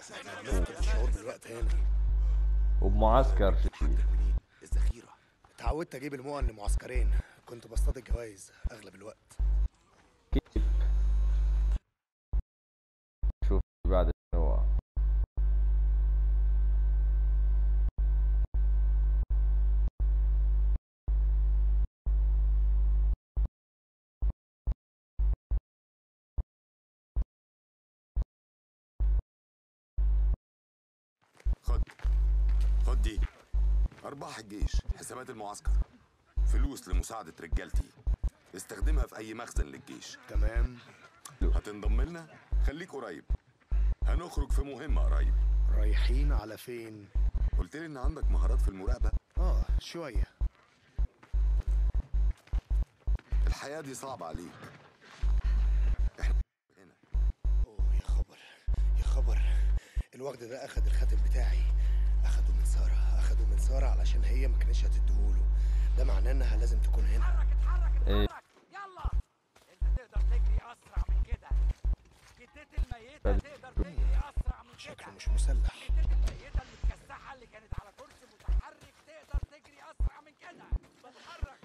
احنا بنفقد الشعور بالوقت هنا وبمعسكر شديد منين الذخيره اتعودت اجيب المؤن لمعسكرين كنت بصطاد الجوايز اغلب الوقت كيف شوف بعد هو خد خد دي ارباح الجيش حسابات المعسكر فلوس لمساعده رجالتي استخدمها في اي مخزن للجيش تمام هتنضم لنا خليك قريب هنخرج في مهمه قريب رايحين على فين قلت لي ان عندك مهارات في المراقبه اه شويه الحياه دي صعبه عليك احنا هنا اوه يا خبر يا خبر الوغد ده اخد الخاتم بتاعي اخده من ساره اخده من ساره علشان هي ما كانتش هتديهوله ده معناه انها لازم تكون هنا ايه يلا انت تقدر تجري اسرع من كده جدتي الميتة تقدر تجري اسرع من كده شكله مش مسلح جدتي الميتة المتكسحة اللي كانت على كرسي متحرك تقدر تجري اسرع من كده بتحرك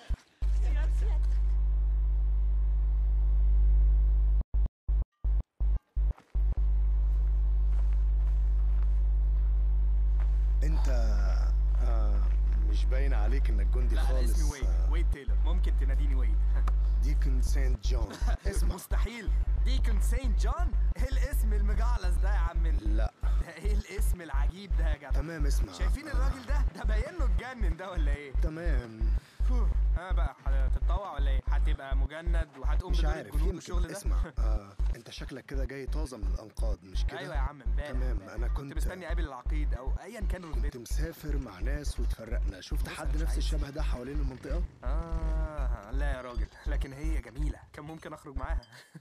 انت آه مش باين عليك انك جندي لا انا خالص اسمي ويد آه، ويد تايلور ممكن تناديني ويد ديكن سانت جون اسمع مستحيل ديكن سينت جون ايه الاسم المجعلص ده يا عم ال- لا ده ايه الاسم العجيب ده يا جدع تمام اسمع شايفين الراجل ده ده باين له اتجنن ده ولا ايه تمام فوه. ها بقى هتتطوع ولا ايه هتبقى مجند وهتقوم مش بدور عارف الجنود والشغل يمكن ده اسمع آه انت شكلك كده جاي طازه من الانقاض مش كده ايوه يا عم امبارح تمام، امبارح. أنا كنت كنت- مستني اقابل العقيد او ايا كان كنت رتبته مسافر مع ناس واتفرقنا شفت بص، حد أنا مش نفس عايز- الشبه ده حوالين المنطقه اه لا يا راجل لكن هي جميله كان ممكن اخرج معاها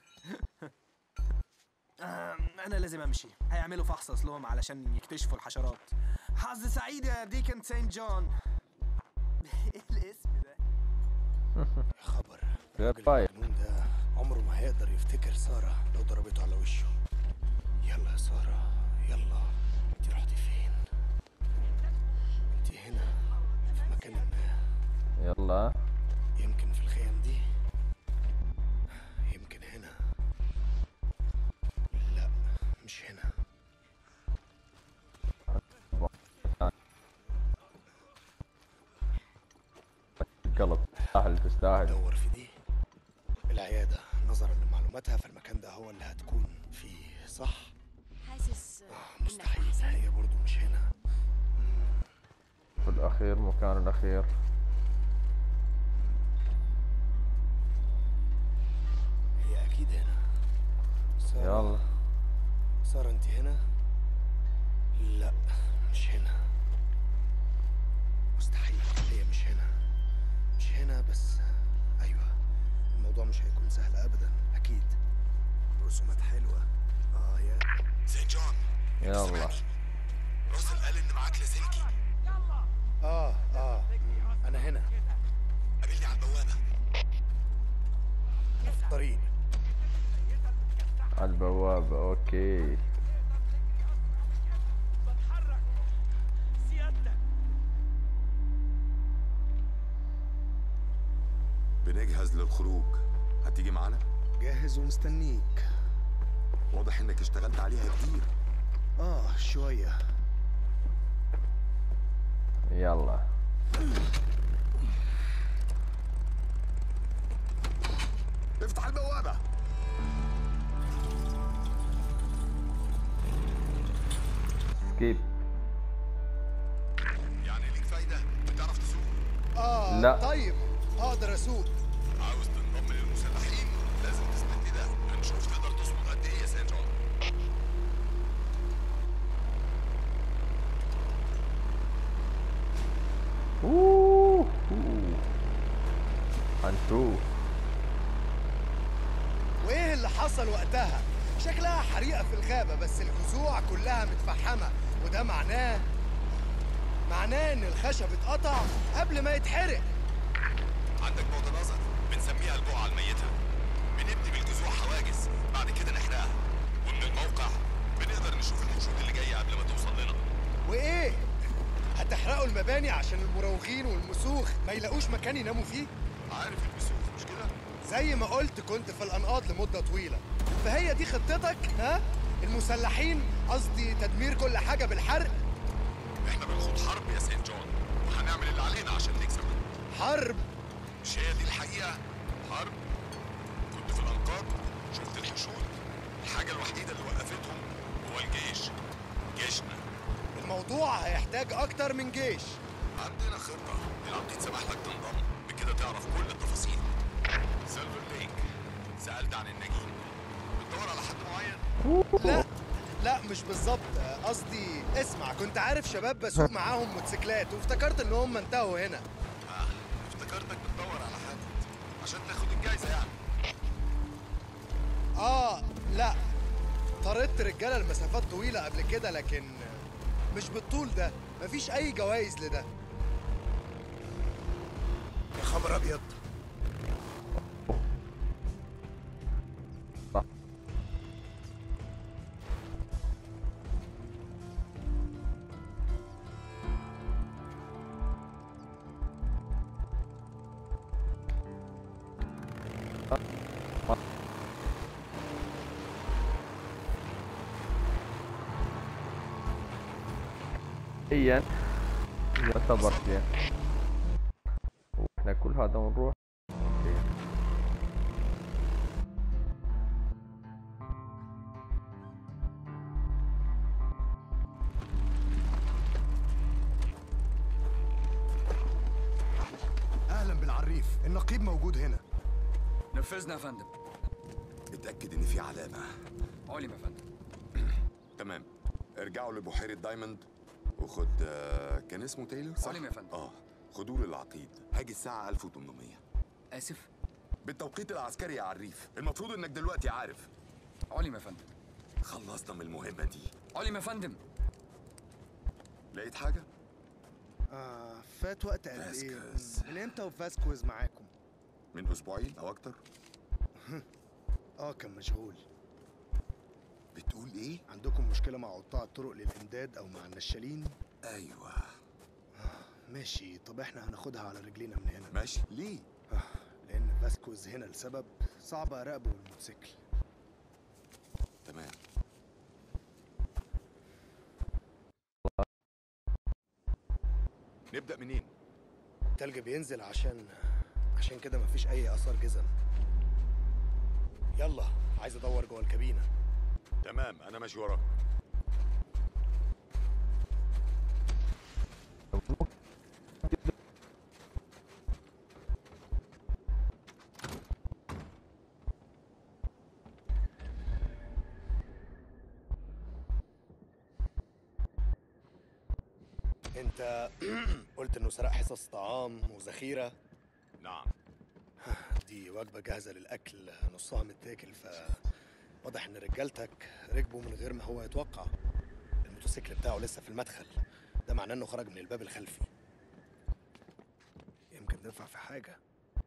آه، انا لازم امشي هيعملوا فحص اصلهم علشان يكتشفوا الحشرات حظ سعيد يا ديكن سينت جون ايه الاسم ده يا خبر يا الراجل طيب. المجنون ده عمره ما هيقدر يفتكر ساره لو ضربته على وشه يلا يا ساره يلا انت رحتي فين انت هنا في مكان ما يلا يمكن في الخيام دي يمكن هنا لا مش هنا قلب تستاهل تستاهل دور في دي العيادة نظرا لمعلوماتها فالمكان ده هو اللي هتكون فيه صح؟ حاسس آه، انك مستحيل احسن هي برضو مش هنا في الأخير مكان الأخير هي أكيد هنا سارة يلا سارة أنت هنا؟ لا مش هنا مستحيل هي مش هنا مش هنا بس أيوة الموضوع مش هيكون سهل أبدا أكيد رسومات حلوة آه يا سين جون يلا راسل قال ان معاك لاسلكي آه آه أنا هنا قابلني على البوابه أنا في الطريق على البوابة أوكي بتحرك سيادتك بنجهز للخروج هتيجي معانا جاهز ومستنيك واضح انك اشتغلت عليها كتير آه شوية يلا افتح البوابه سكيب يعني ليك فايده بتعرف تسوق آه لا. طيب أقدر أسوق عاوز تنضم للمسلحين لازم تثبت لي ده هنشوف تقدر تصمد قد ايه يا سين جون أوه. أوه. هنشوف وايه اللي حصل وقتها شكلها حريقه في الغابه بس الجذوع كلها متفحمه وده معناه معناه ان الخشب اتقطع قبل ما يتحرق عندك بعد نظر بنسميها البقعه الميته بنبني بالجذوع حواجز بعد كده نحرقها ومن الموقع بنقدر نشوف الحشود المباني عشان المراوغين والمسوخ ما يلاقوش مكان يناموا فيه عارف المسوخ مش كده؟ زي ما قلت كنت في الانقاض لمده طويله فهي دي خطتك ها المسلحين قصدي تدمير كل حاجه بالحرق احنا بنخوض حرب يا سيد جون وهنعمل اللي علينا عشان نكسب حرب مش هي دي الحقيقة حرب كنت في الأنقاض شفت الحشود الحاجة الوحيدة اللي وقفتهم هو الجيش جيشنا الموضوع هيحتاج اكتر من جيش عندنا خطة العقيد سمح لك تنضم بكده تعرف كل التفاصيل سيلفر ليك سألت عن الناجين بتدور على حد معين لا لا مش بالظبط قصدي اسمع كنت عارف شباب بسوق معاهم موتوسيكلات وافتكرت ان هم انتهوا هنا آه افتكرتك بتدور على حد عشان تاخد الجايزة يعني اه لا طردت رجاله لمسافات طويله قبل كده لكن مش بالطول ده مفيش اي جوائز لده يا خبر ابيض صح. ايا يعتبر يعني واحنا كل هذا ونروح أوكي. اهلا بالعريف النقيب موجود هنا نفذنا يا فندم اتأكد إن في علامة علم يا فندم تمام ارجعوا لبحيرة دايموند وخد آه، كان اسمه تايلور صح؟ علم يا فندم. اه خدوه للعقيد هاجي الساعة 1800 اسف بالتوقيت العسكري يا عريف المفروض انك دلوقتي عارف علم يا فندم خلصنا من المهمة دي علم يا فندم لقيت حاجة؟ آه فات وقت قد ايه فاسكوز. من امتى وفاسكوز معاكم من أسبوعين أو أكتر اه كان مشغول بتقول إيه؟ عندكم مشكله مع قطاع الطرق للامداد او مع النشالين أيوه ماشي طب احنا هناخدها على رجلينا من هنا ماشي ليه؟ آه، لان فاسكوز هنا لسبب صعب اراقبه بالموتوسيكل تمام نبدأ منين؟ التلج بينزل عشان عشان كده مفيش اي اثار جزم يلا عايز ادور جوه الكابينه تمام أنا ماشي وراك انت قلت انه سرق حصص طعام وذخيره نعم دي وجبه جاهزه للاكل نصها متاكل ف واضح ان رجالتك ركبوا من غير ما هو يتوقع الموتوسيكل بتاعه لسه في المدخل ده معناه انه خرج من الباب الخلفي يمكن ننفع في حاجه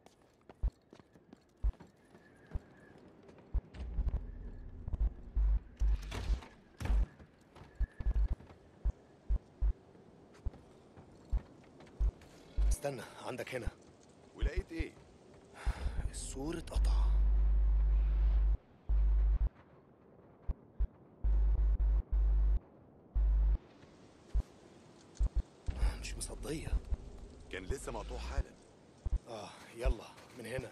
استنى عندك هنا ولقيت إيه؟ السور اتقطع مش مصدية كان لسه مقطوع حالا اه يلا من هنا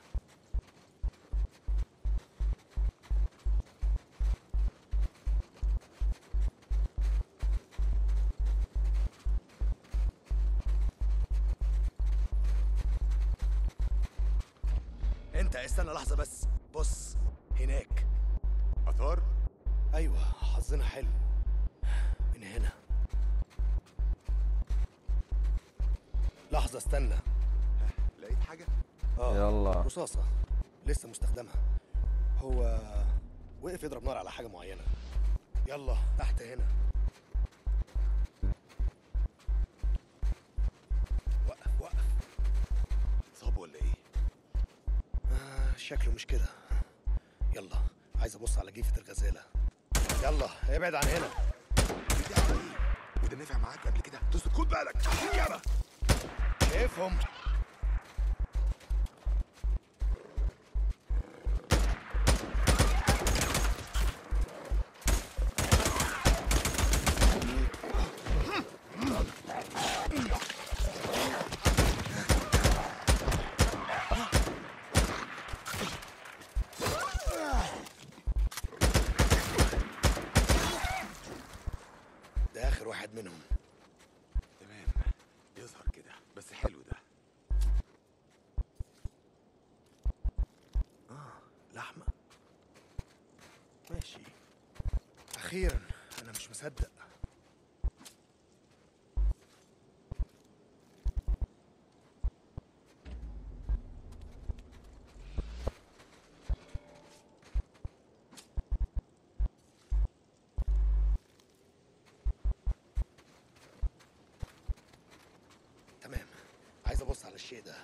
انت استنى لحظة بس بص هناك آثار؟ ايوه حظنا حلو من هنا لحظة استنى لقيت حاجة؟ اه يلا. رصاصة لسه مستخدمها هو وقف يضرب نار على حاجة معينة يلا تحت هنا وقف وقف صاب ولا إيه؟ آه شكله مش كده يلا عايز ابص على جيفة الغزالة يلا ابعد عن هنا بتعمل إيه؟ وده نفع معاك قبل كده؟ تصل خد بالك يلا شايفهم ده اخر واحد منهم تمام يظهر كده بس حلو ده لحمة ماشي أخيرا أنا مش مصدق تمام عايز أبص على الشيء ده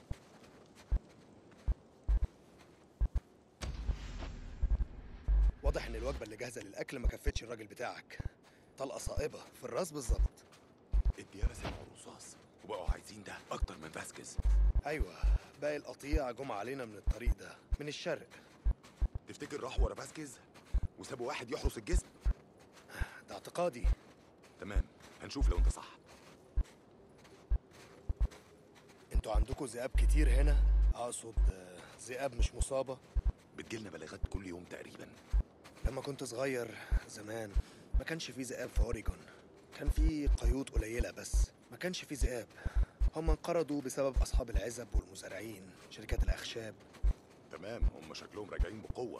واضح ان الوجبه اللي جاهزه للاكل ما كفتش الراجل بتاعك طلقه صائبه في الراس بالظبط الديابه سمعوا الرصاص وبقوا عايزين ده اكتر من فاسكيز ايوه باقي القطيع جم علينا من الطريق ده من الشرق تفتكر راح ورا فاسكيز وسابوا واحد يحرس الجسم ده اعتقادي تمام هنشوف لو انت صح انتوا عندكم ذئاب كتير هنا اقصد آه، ذئاب مش مصابه بتجيلنا بلاغات كل يوم تقريبا لما كنت صغير زمان ما كانش في ذئاب في اوريجون كان في قيود قليله بس ما كانش في ذئاب هم انقرضوا بسبب اصحاب العزب والمزارعين شركات الاخشاب تمام هم شكلهم راجعين بقوه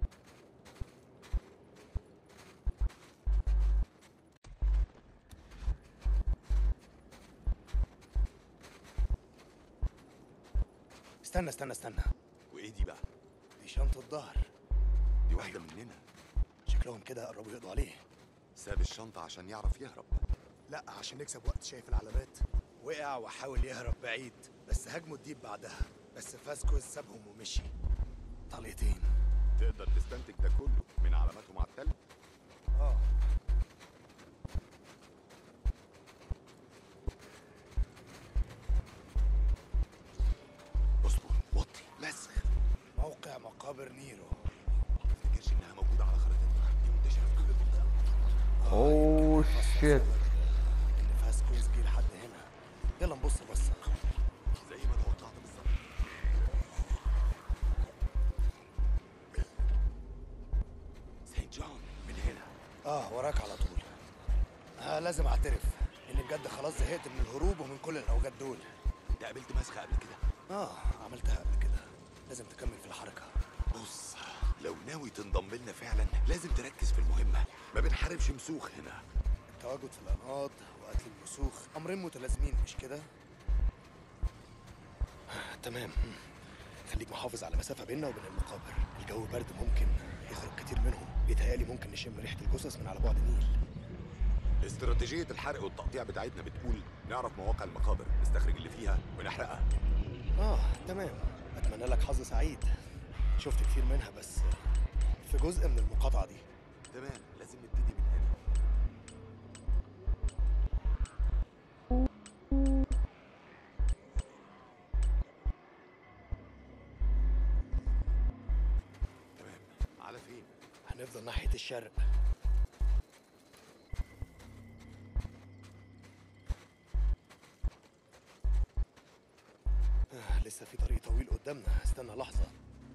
استنى استنى استنى وايه دي بقى دي شنطه ظهر دي واحده مننا شكلهم كده قربوا يقضوا عليه ساب الشنطه عشان يعرف يهرب لا عشان نكسب وقت شايف العلامات وقع وحاول يهرب بعيد بس هاجموا الديب بعدها بس فاسكوز سابهم ومشي طلقتين تقدر تستنتج ده كله من علاماتهم على التلج اه اصبر وطي مسخ موقع مقابر نيرو ما تفتكرش انها موجوده على خريطتنا دي منتشره في كل المنطقه اوه شيت ان فاسكوز جه لحد هنا يلا نبص بصه زي ما توقعت بالظبط سينت جون من هنا اه وراك على طول آه لازم اعترف اني بجد خلاص زهقت من الهروب ومن كل الاوجات دول انت قابلت مسخه قبل كده اه عملتها قبل كده لازم تكمل في الحركه بص لو ناوي تنضم لنا فعلا لازم تركز في المهمه ما بنحاربش مسوخ هنا التواجد في الانقاض وقتل المسوخ امرين متلازمين مش كده آه، تمام خليك محافظ على مسافه بيننا وبين المقابر الجو برد ممكن يخرج كتير منهم بيتهيألي ممكن نشم ريحه الجثث من على بعد النيل استراتيجيه الحرق والتقطيع بتاعتنا بتقول نعرف مواقع المقابر نستخرج اللي فيها ونحرقها اه تمام اتمنى لك حظ سعيد شفت كتير منها بس في جزء من المقاطعه دي تمام لازم نبتدي من هنا تمام على فين هنفضل ناحيه الشرق آه لسه في طريق طويل قدامنا استنى لحظه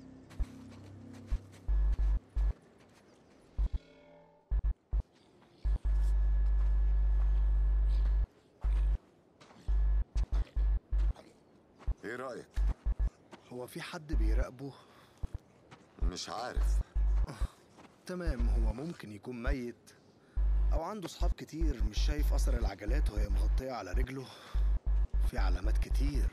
ايه رايك هو في حد بيراقبه مش عارف تمام هو ممكن يكون ميت او عنده صحاب كتير مش شايف اثر العجلات وهي مغطيه على رجله في علامات كتير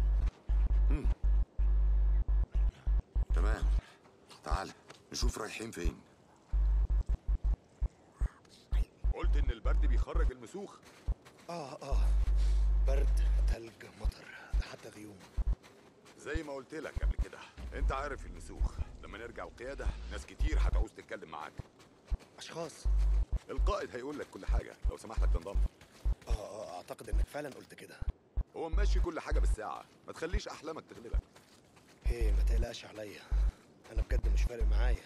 تمام تعال نشوف رايحين فين قلت ان البرد بيخرج المسوخ اه اه برد تلج مطر ده حتى غيوم زي ما قلت لك قبل كده انت عارف المسوخ لما نرجع القياده ناس كتير هتعوز تتكلم معاك اشخاص القائد هيقول لك كل حاجه لو سمح لك تنضم اه اه اعتقد انك فعلا قلت كده هو ماشي كل حاجه بالساعه ما تخليش احلامك تغلبك ايه ما تقلقش عليا انا بجد مش فارق معايا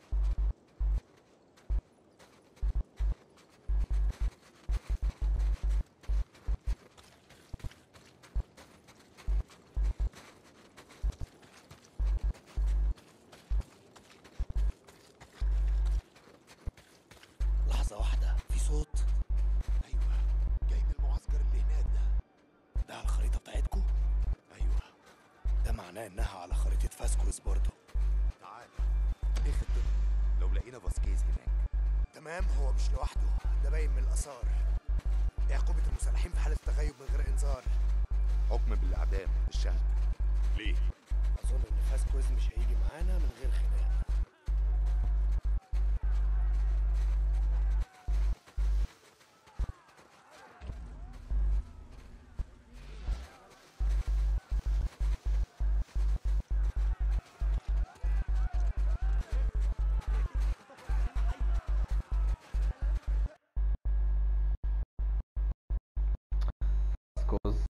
لحظة واحدة في صوت ايوه جاي من المعسكر اللي هناك ده ده على الخريطة بتاعتكم ايوه ده معناه انها على خريطة فاسكوز برضه تعال ايه خطتك لو لقينا فاسكيز هناك تمام هو مش لوحده ده باين من الآثار إيه عقوبة المسلحين في حالة تغيب من غير إنذار حكم بالاعدام الشهد ليه أظن إن فاسكوز مش هيجي معانا من غير خناق سكوز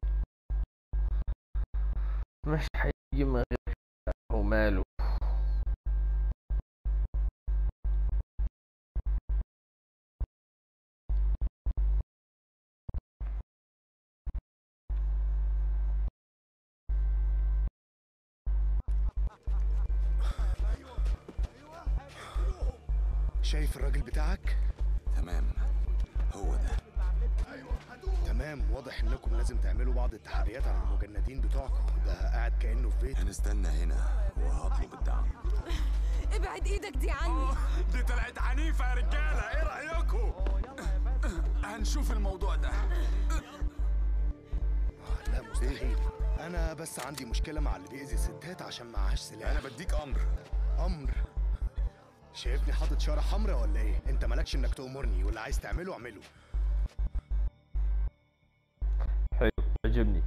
مش هيجي من غير وماله شايف الراجل بتاعك؟ تمام هو ده تمام واضح إنكم لازم تعملوا بعض التحريات عن المجندين بتوعكم ده قاعد كأنه في بيته هنستنى هنا وهطلب الدعم ابعد ايدك دي عني دي طلعت عنيفة يا رجالة ايه رأيكم؟ هنشوف الموضوع ده لا مستحيل أنا بس عندي مشكلة مع اللي بيأذي الستات عشان معهاش سلاح انا بديك امر أمر شايفني حاطط شارة حمراء ولا إيه؟ أنت مالكش إنك تأمرني واللي عايز تعمله اعمله حلو عجبني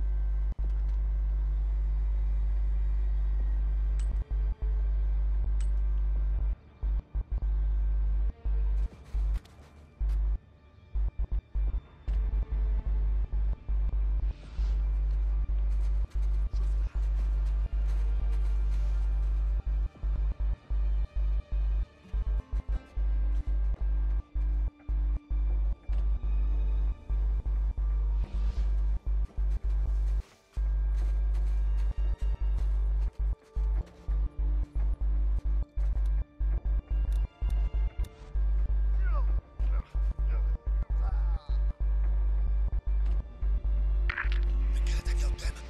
رجالة تانية قدامك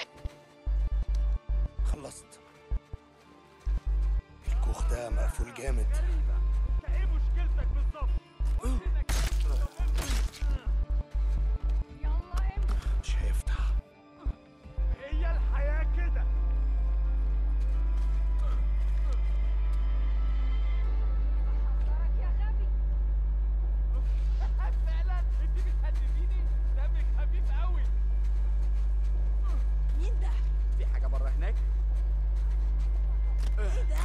خلصت الكوخ ده مقفول جامد انت ايه مشكلتك بالظبط؟ مش هيفتح هي الحياة كده فعلا انت بتهدديني دمك خفيف قوي مين ده؟ في حاجة بره هناك؟ ايه ده؟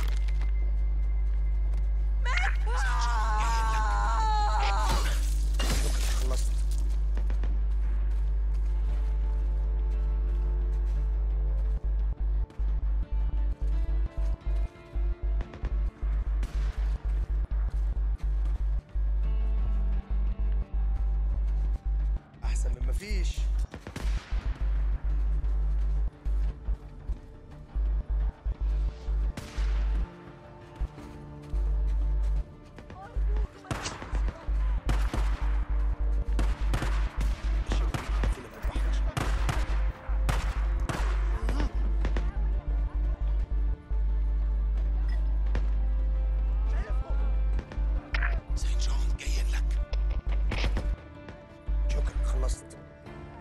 شكرا خلصت احسن من مفيش الشبابيك مقفولة بالراحة عشان سيد جون جايين لك شكرا خلصت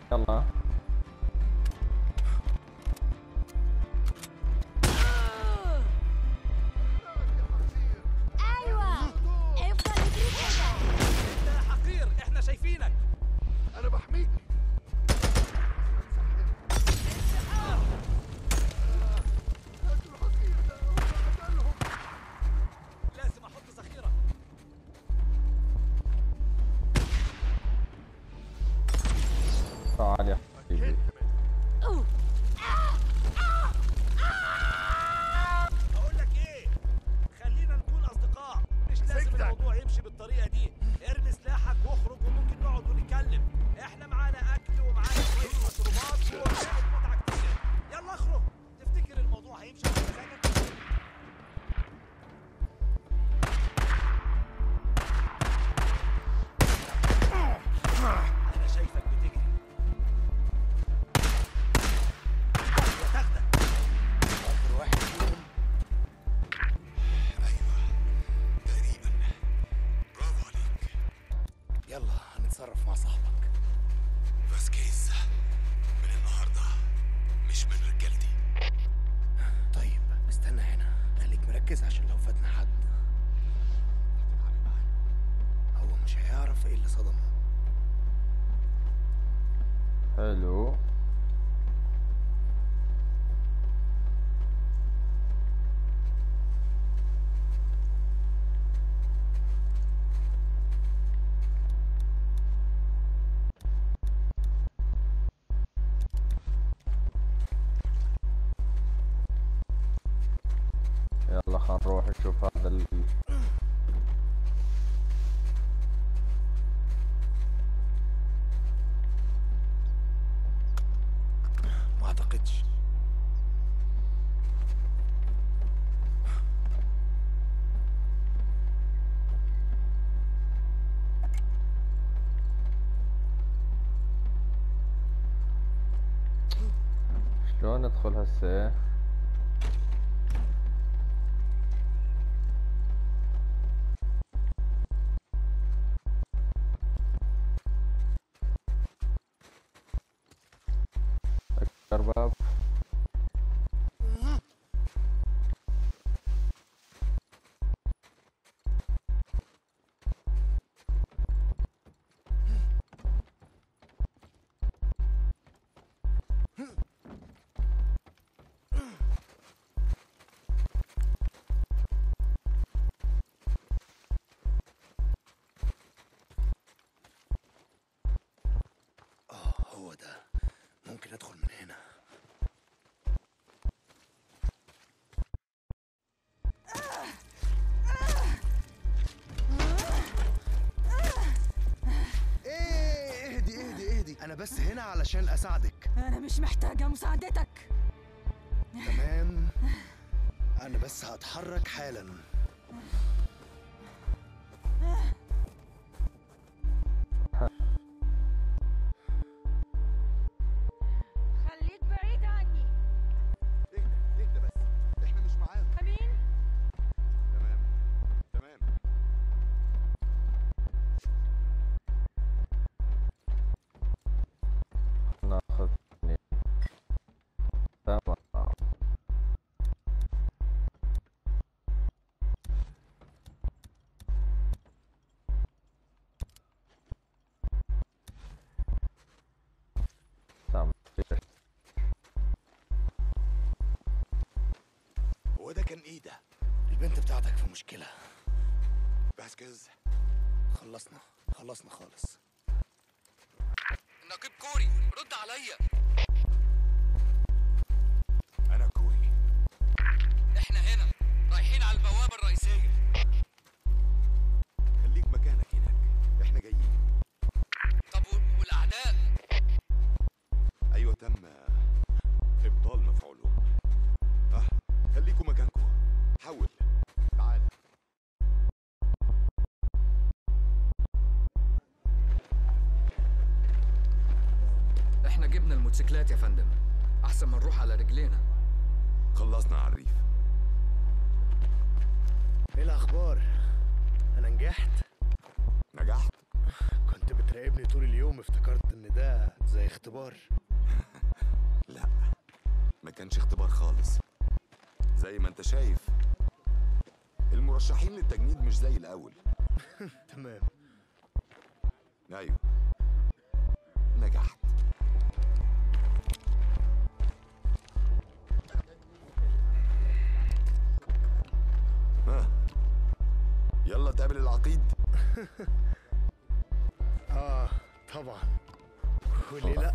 يلا ايوه افضل اجري كده انت يا حقير احنا شايفينك انا بحميك لازم احط ذخيره تعال يا حبيبي أوه. اقول لك ايه خلينا نكون اصدقاء مش لازم سكتك. الموضوع يمشي بالطريقه دي ارمي سلاحك واخرج وممكن نقعد ونتكلم احنا معانا اكل ومعانا شويه مشروبات ومشاهد متعه كتير يلا اخرج تفتكر الموضوع هيمشي على مزاجك انا شايفك بتجري يا تاخدك اخر واحد فيهم ايوه تقريبا برافو عليك يلا هنتصرف مع صاحبك فاسكيز من النهارده مش من رجالتي طيب استنى هنا خليك مركز عشان لو فاتنا حد هو مش هيعرف ايه اللي صدمه حلو يلا خلينا نروح نشوف هذا ال... ما اعتقدش شلون ندخل هسه اكبر باب اه هو ده ممكن ادخل من هنا ايه اهدي اهدي اهدي انا بس هنا علشان اساعدك انا مش محتاجه مساعدتك تمام انا بس هتحرك حالا خليك بعيد عني اهدى اهدى بس احنا مش معاهم امين تمام تمام ناخذ اثنين تمام تمام هو ده كان ايه ده البنت بتاعتك في مشكلة فاسكيز خلصنا خلصنا خالص نقيب كوري رد عليا انا كوري احنا هنا رايحين على البوابه الرئيسيه خليك مكانك هناك احنا جايين طب و- والاعداء ايوه تم ابطال مفعولهم اه خليكوا مكانكوا حول تعال احنا جبنا الموتوسيكلات يا فندم احسن ما نروح على رجلينا خلصنا على الريف ايه الاخبار انا نجحت نجحت كنت بتراقبني طول اليوم افتكرت ان ان ده زي اختبار لا ما كانش اختبار خالص زي ما انت شايف المرشحين للتجنيد مش زي الاول تمام ايوه نجحت ها يلا تقابل العقيد اه طبعا وليه لا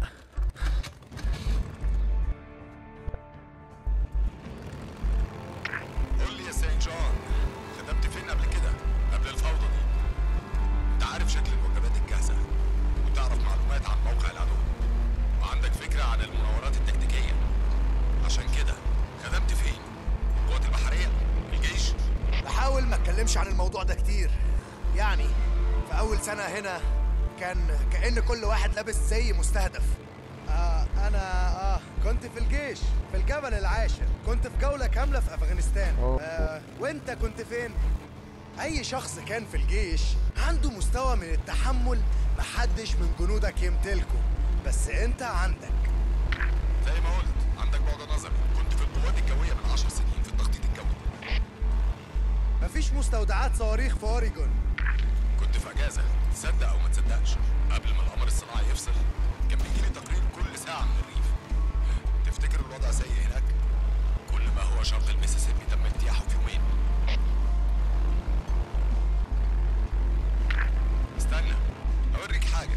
قول لي يا سين جون خدمت فين قبل كده قبل الفوضى دي انت عارف شكل الوجبات الجاهزه وتعرف معلومات عن موقع العدو وعندك فكره عن المناورات التكتيكيه عشان كده خدمت فين القوات البحريه الجيش بحاول ما اتكلمش عن الموضوع ده كتير يعني في اول سنه هنا كان كأن كل واحد لابس زي مستهدف آه انا اه كنت في الجيش في الجبل العاشر كنت في جولة كاملة في افغانستان أوه. آه وانت كنت فين اي شخص كان في الجيش عنده مستوى من التحمل محدش من جنودك يمتلكه بس انت عندك زي ما قلت عندك بعد نظري كنت في القوات الجويه من 10 سنين في التخطيط الجوي مفيش مستودعات صواريخ في اوريجون كنت في اجازه تصدق او ما تصدقش قبل ما القمر الصناعي يفصل كان بيجيلي تقرير كل ساعه من الريف تفتكر الوضع سيء هناك كل ما هو شرق الميسيسيبي تم اجتياحه في يومين استنى اوريك حاجه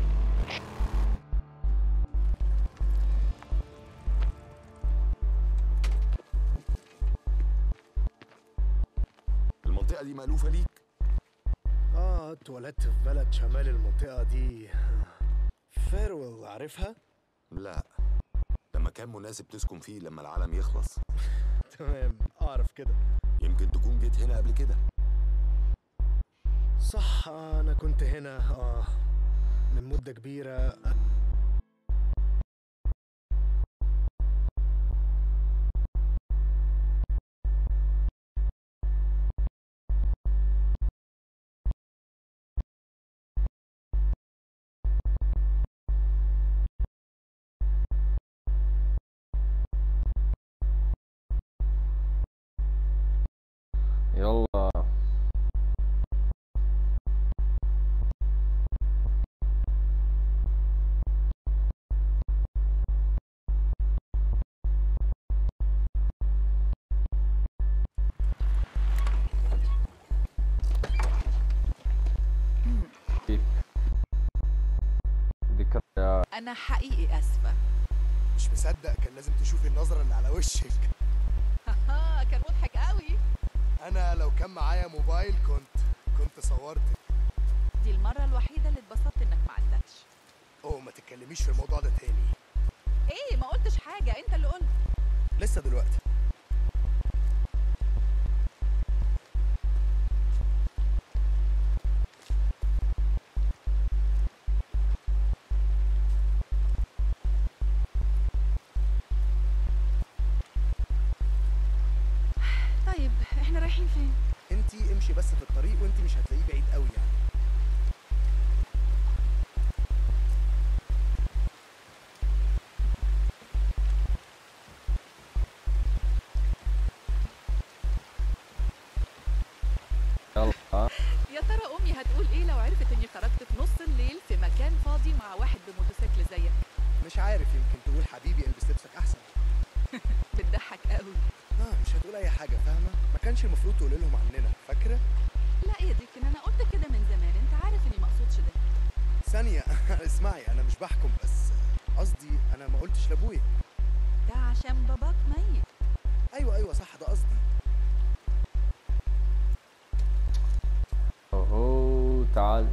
المنطقه دي مألوفه ليك اه اتولدت في بلد شمال المنطقة دي فيرويل عارفها؟ لا ده مكان مناسب تسكن فيه لما العالم يخلص تمام اعرف كده يمكن تكون جيت هنا قبل كده صح آه انا كنت هنا اه من مدة كبيرة يلا كيف ذكرى أنا حقيقي آسفة مش مصدق كان لازم تشوفي النظرة اللي على وشك ها كان مضحك قوي انا لو كان معايا موبايل كنت كنت صورتك دي المرة الوحيدة اللي اتبسطت إنك ما عندكش اوه ما تتكلميش في الموضوع ده تاني إيه ما قلتش حاجة أنت اللي قلت لسه دلوقتي طيب إحنا رايحين فين؟ انتي امشي بس في الطريق وانتي مش هتلاقيه بعيد قوي يعني يلا يا ترى أمي هتقول إيه لو عرفت إني خرجت في نص الليل في مكان فاضي مع واحد بموتوسيكل زيك مش عارف يمكن تقول حبيبي البس لبسك احسن بتضحك قوي اه مش هتقول اي حاجه فاهمه ما كانش المفروض تقول لهم عننا فاكره لا يا ديكن أنا قلت كده من زمان أنت عارف إني ما أقصدش ده ثانيه اسمعي انا مش بحكم بس قصدي انا ما قلتش لابويا ده عشان باباك ميت ايوه ايوه صح ده قصدي اوهو تعال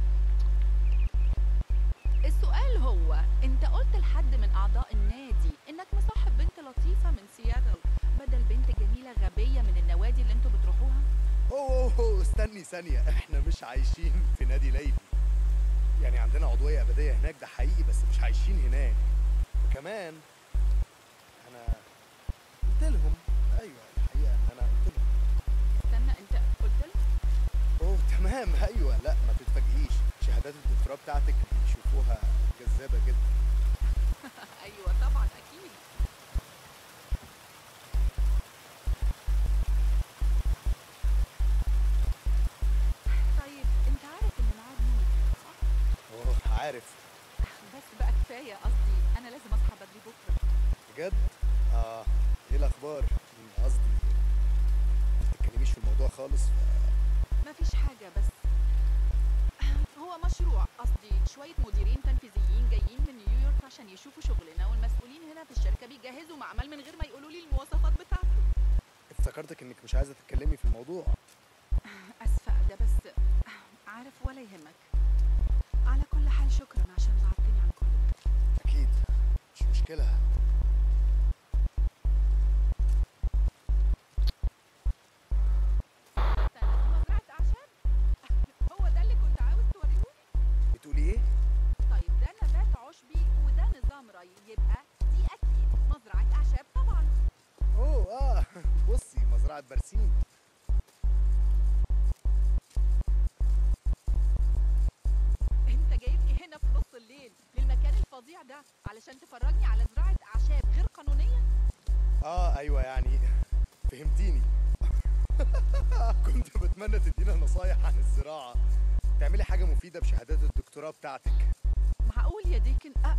السؤال هو انت قلت لحد من اعضاء النادي انك مصاحب بنت لطيفه من سياتل بدل بنت جميله غبيه من النوادي اللي انتوا بتروحوها اوه أوه، أوه، استني ثانيه احنا مش عايشين في نادي ليلي يعني عندنا عضويه ابديه هناك ده حقيقي بس مش عايشين هناك وكمان انا قلت لهم ايوه الحقيقه ان انا قلت لهم استنى انت قلت له اوه تمام ايوه لا ما تتفاجئيش شهادات الدكتوراه بتاعتك بيشوفوها جزاء جذابه جدا ايوه طبعا اكيد طيب انت عارف ان ميعاد نومي كام، صح اوه عارف بس بقى كفايه قصدي انا لازم اصحى بدري بكره بجد اه ايه الاخبار قصدي ما تتكلميش في الموضوع خالص ف... مفيش حاجه بس هو مشروع قصدي شويه مديرين تنفيذيين جايين من نيويورك عشان يشوفوا شغلنا والمسؤولين هنا في الشركه بيجهزوا معمل من غير ما يقولوا لي المواصفات بتاعته افتكرتك انك مش عايزه تتكلمي في الموضوع اسفه ده بس عارف ولا يهمك على كل حال شكرا عشان بعدتني عن كل ده اكيد مش مشكله استنى دي مزرعه اعشاب هو ده اللي كنت عاوز توريهولي بتقولي ايه طيب ده نبات عشبي وده نظام ري يبقى دي اكيد مزرعه اعشاب طبعا اوه اه بصي مزرعه برسيم انت جايبني هنا في نص الليل للمكان الفظيع ده علشان تفرجني على زراعه اعشاب غير قانونيه اه ايوه يعني فهمتيني كنت بتمنى تدينا نصايح عن الزراعه تعملي حاجه مفيده بشهادات الدكتوراه بتاعتك معقول يا ديكن أه.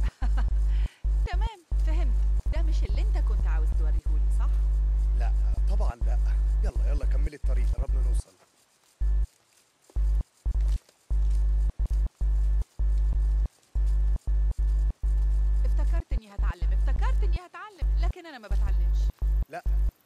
تمام فهمت ده مش اللي انت كنت عاوز توريهولي صح لا طبعا لا يلا يلا كملي الطريق قربنا نوصل افتكرت اني هتعلم افتكرت اني هتعلم لكن انا ما بتعلمش لا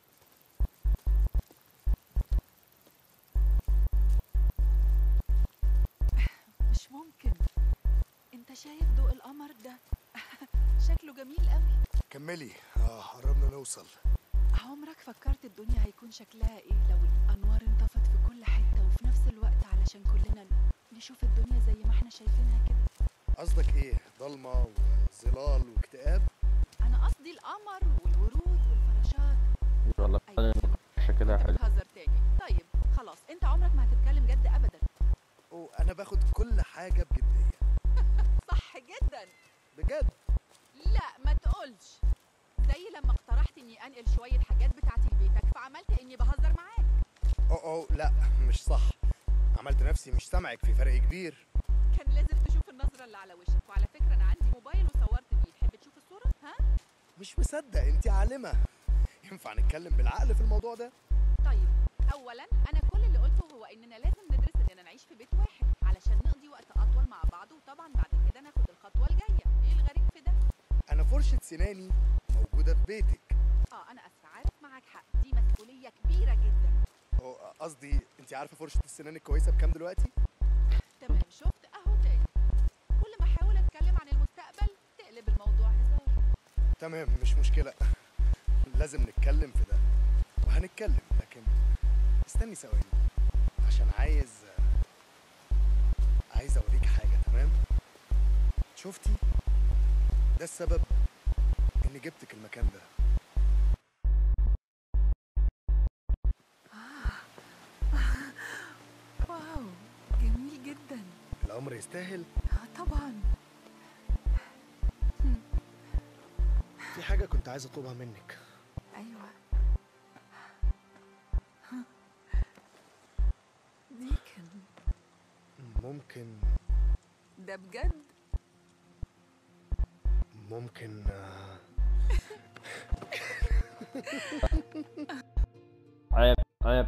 مش ممكن انت شايف ضوء القمر ده شكله جميل قوي كملي اه قربنا نوصل عمرك فكرت الدنيا هيكون شكلها ايه لو الانوار انطفت في كل حته وفي نفس الوقت علشان كلنا نشوف الدنيا زي ما احنا شايفينها كده قصدك ايه ضلمه وظلال واكتئاب انا قصدي القمر والورود والفراشات والله ايوه شكلها انت حلو بتهزر تاني طيب خلاص انت عمرك ما هتتكلم جد ابدا وانا باخد كل حاجه بجديه صح جدا بجد لا ما تقولش زي لما اقترحت اني انقل شويه حاجات بتاعتي لبيتك فعملت اني بهزر معاك اوه اوه لا مش صح عملت نفسي مش سامعك في فرق كبير كان لازم تشوف النظره اللي على وشك وعلى فكره انا عندي موبايل وصورت بيه تحب تشوف الصوره ها مش مصدق انت عالمه ينفع نتكلم بالعقل في الموضوع ده طيب اولا انا كل اللي قلته هو اننا لازم ندرس اننا نعيش في بيت واحد علشان نقضي وقت اطول مع بعض وطبعا بعد كده ناخد الخطوه الجايه ايه الغريب في ده انا فرشه سناني موجوده في بيتك اه انا اسفه عارف معاك حق دي مسؤوليه كبيره جدا أو قصدي انت عارفه فرشه السنان الكويسه بكام دلوقتي تمام شفت اهو تاني كل ما احاول اتكلم عن المستقبل تقلب الموضوع هزار تمام مش مشكله لازم نتكلم في ده وهنتكلم لكن استني ثواني عشان عايز عايز اوريك حاجه تمام شفتي ده السبب اني جبتك المكان ده واو جميل جدا الامر يستاهل آه طبعا في حاجه كنت عايز اطلبها منك ايوه ديكن ممكن ده بجد ممكن آه، عيب عيب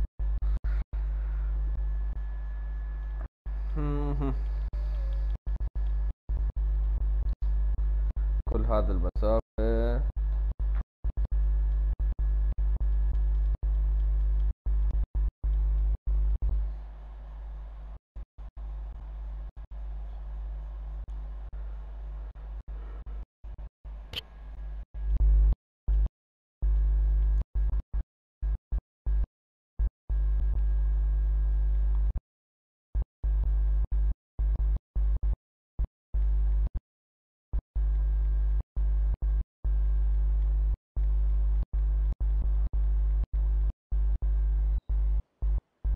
كل هذا المسافة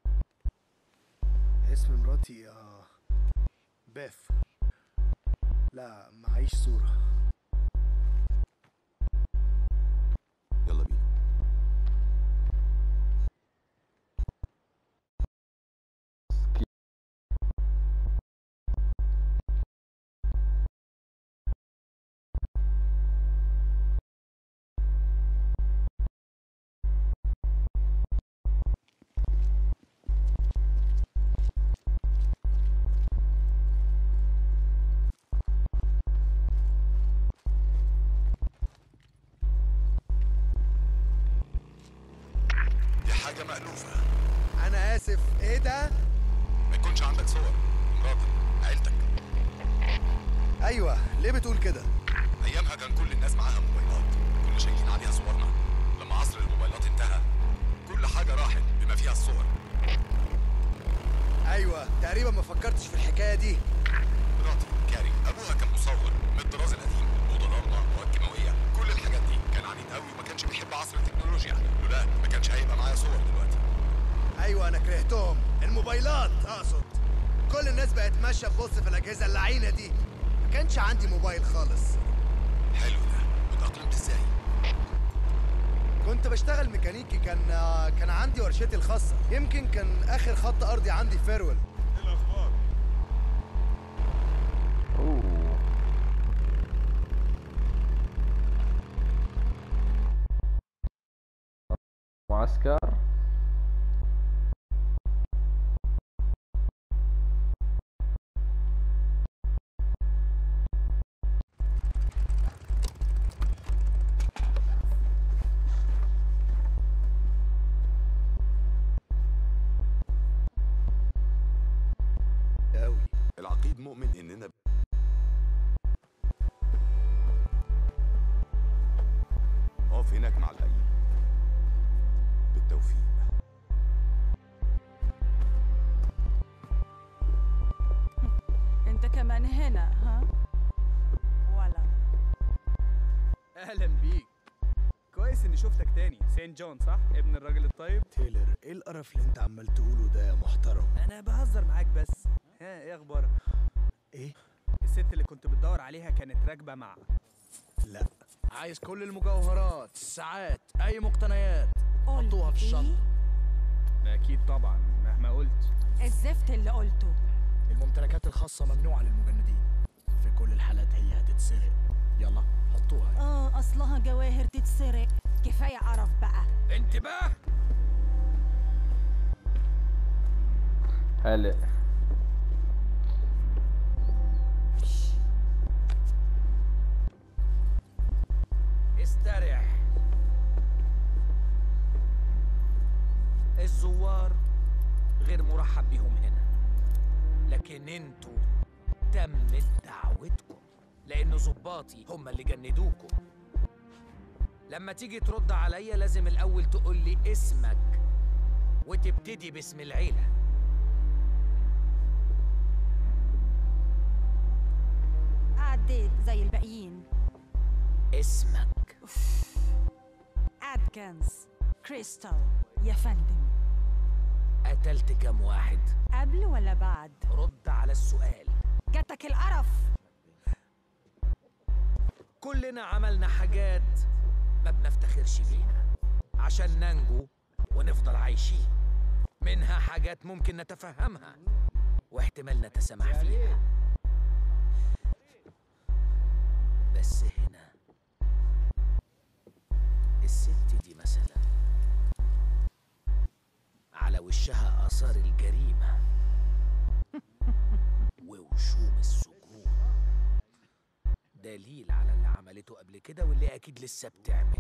اسم مراتي آه، بيث لا معيش صورة يلا بينا دي حاجة مألوفة أنا آسف إيه ده؟ ما يكونش عندك صور مراتك عيلتك أيوه ليه بتقول كده؟ ايامها كان كل الناس معاها موبايلات كنا شايلين عليها صورنا لما عصر الموبايلات انتهى كل حاجة راحت بما فيها الصور أيوه تقريبا ما فكرتش في الحكاية دي مراتي كاري ابوها كان مصور من الطراز القديم اوضه ضلمه مواد كيماويه كل الحاجات دي كان عنيد قوي وما كانش بيحب عصر التكنولوجيا لولا ما كانش هيبقى معايا صور دلوقتي أيوه أنا كرهتهم الموبايلات أقصد كل الناس بقت ماشية تبص في الأجهزة اللعينة دي ما كانش عندي موبايل خالص حلو ده وتأقلمت ازاي كنت بشتغل ميكانيكي كان كان عندي ورشتي الخاصة يمكن كان آخر خط أرضي عندي فيرول اوه معسكر أوي العقيد مؤمن اننا اقف هناك مع الباقيين بالتوفيق انت كمان هنا ها ولا اهلا بيك كويس اني شفتك تاني سين جون صح ابن الراجل الطيب تايلر إيه القرف اللي أنت عمال تقوله ده يا محترم انا بهزر معاك بس ها ايه اخبارك إيه؟ الست اللي كنت بتدور عليها كانت راكبه مع لا عايز كل المجوهرات الساعات اي مقتنيات حطوها في الشنطه اكيد طبعا مهما قلت الزفت اللي قلته الممتلكات الخاصه ممنوعه للمجندين في كل الحالات هي هتتسرق يلا حطوها اه اصلها جواهر تتسرق كفايه قرف بقى انتباه هلا استريح الزوار غير مرحب بيهم هنا لكن انتوا تمت دعوتكم لان ظباطي هم اللي جندوكم لما تيجي ترد عليا لازم الاول تقول لي اسمك وتبتدي باسم العيله عديت زي الباقيين اسمك ادكنز كريستال يا فندم قتلت كام واحد قبل ولا بعد رد على السؤال جاتك القرف كلنا عملنا حاجات ما بنفتخرش بيها عشان ننجو ونفضل عايشين منها حاجات ممكن نتفهمها واحتمال نتسامح فيها بس هنا الست دي مثلا على وشها آثار الجريمة ووشوم السجون دليل على اللي عملته قبل كده واللي اكيد لسه بتعمل